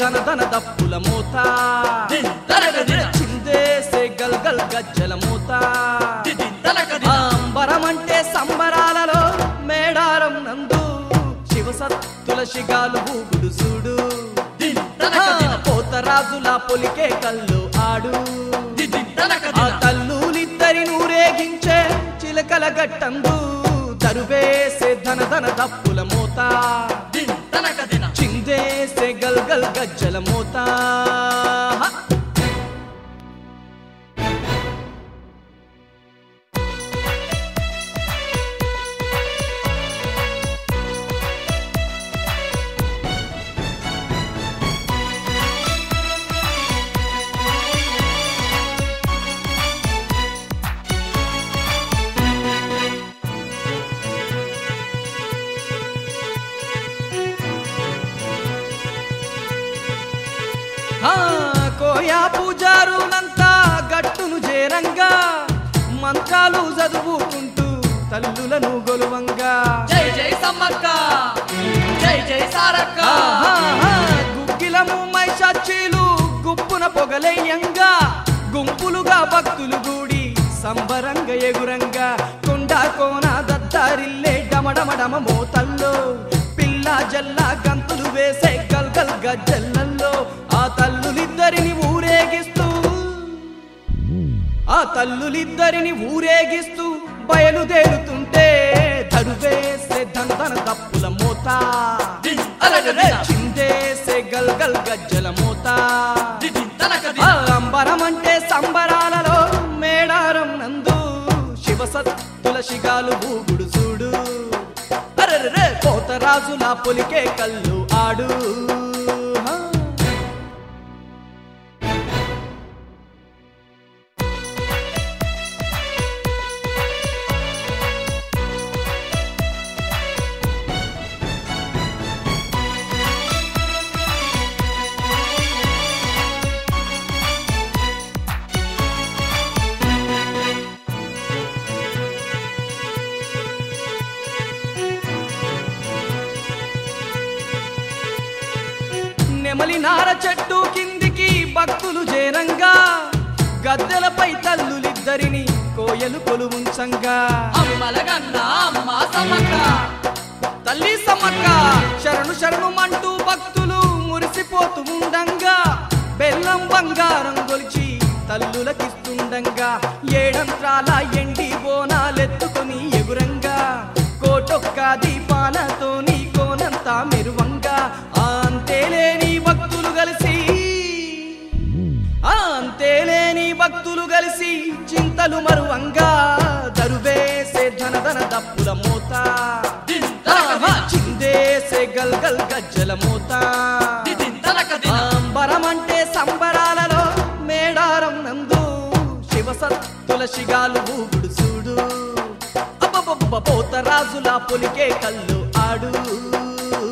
ధన ధన దప్పుల మూత దింతరగదిన చిందేసే గల్ గల్ గజ్జల మూత దింతరగదిన అంబరమంటే సంబరాలలో మేడారం నందు శివసత్తుల శిగాలు ఊగుడు చూడు దింతరగదిన పోతరాజుల పొలికే కళ్ళు ఆడు ఆ దింతరగదిన తల్లులిద్దరి నూరేగించే చిలకల గట్టందు దరువేసే ధన ధన దప్పుల మూత దింతరగదిన చిందేసే గల్ గల్ గజ్జల మూత ఆ, కోయా పూజారులంతా గట్టును చేరంగా మంత్రాలు చదువుకుంటూ తల్లులను గొలువంగా జై జై సమ్మక్క జై జై సారక్క ఆహాహా, గుగ్గిలము మైషాచీలు గుప్పున పొగలేయంగా గుంపులుగా భక్తులు గూడి సంబరంగ ఎగురంగా కొండ కోన దత్తారిల్లే డమడమడమ మోతల్లో పిల్ల జల్ల గంతులు వేసే గల్ గల్ గజ్జల్లల్లో ఆ తల్లులిద్దరిని ఊరేగిస్తూ ఆ తల్లులిద్దరిని ఊరేగిస్తూ బయలుదేరుతుంటే తరువేసే దందన దప్పుల మూత దింతరగదిన చిందేసే గల్ గల్ గజ్జల మూత దింతరగదిన ఆ అంబరమంటే సంబరాలలో మేడారం నందు శివసత్తుల శిగాలు ఊగుడు చూడు అరెరెరె పోతరాజుల పొలికే కళ్ళు ఆడు హా. నెమలి నార చెట్టు కిందికి భక్తులు చేరంగా గద్దెలపై తల్లులిద్దరిని కోయలు కొలువుంచంగా అమ్మలగన్న అమ్మ సమ్మక్క తల్లి సమ్మక్క శరణు శరణు అంటూ భక్తులు మురిసిపోతూ ఉండంగా బెల్లం బంగారం గొలిచి తల్లులకిస్తుండంగా ఏడంత్రాల ఎండి బోనాలెత్తుకొని ఎగురంగా కోటొక్క దీపాలతో నీ కోనంతా మెరువంగా ఆ అంతేలేని భక్తులు కలిసి ఆ అంతేలేని భక్తులు కలిసి చింతలు మరువంగా దరువేసే ధన ధన దప్పుల మూత ఆహా, చిందేసే గల్ గల్ గజ్జల మూత దింతరగదిన అంబరమంటే సంబరాలలో మేడారం నందు శివసత్తుల శిగాలు ఊగుడు చూడు అబ్బబ్బబ్బ పోతరాజుల పొలికే కళ్ళు ఆడు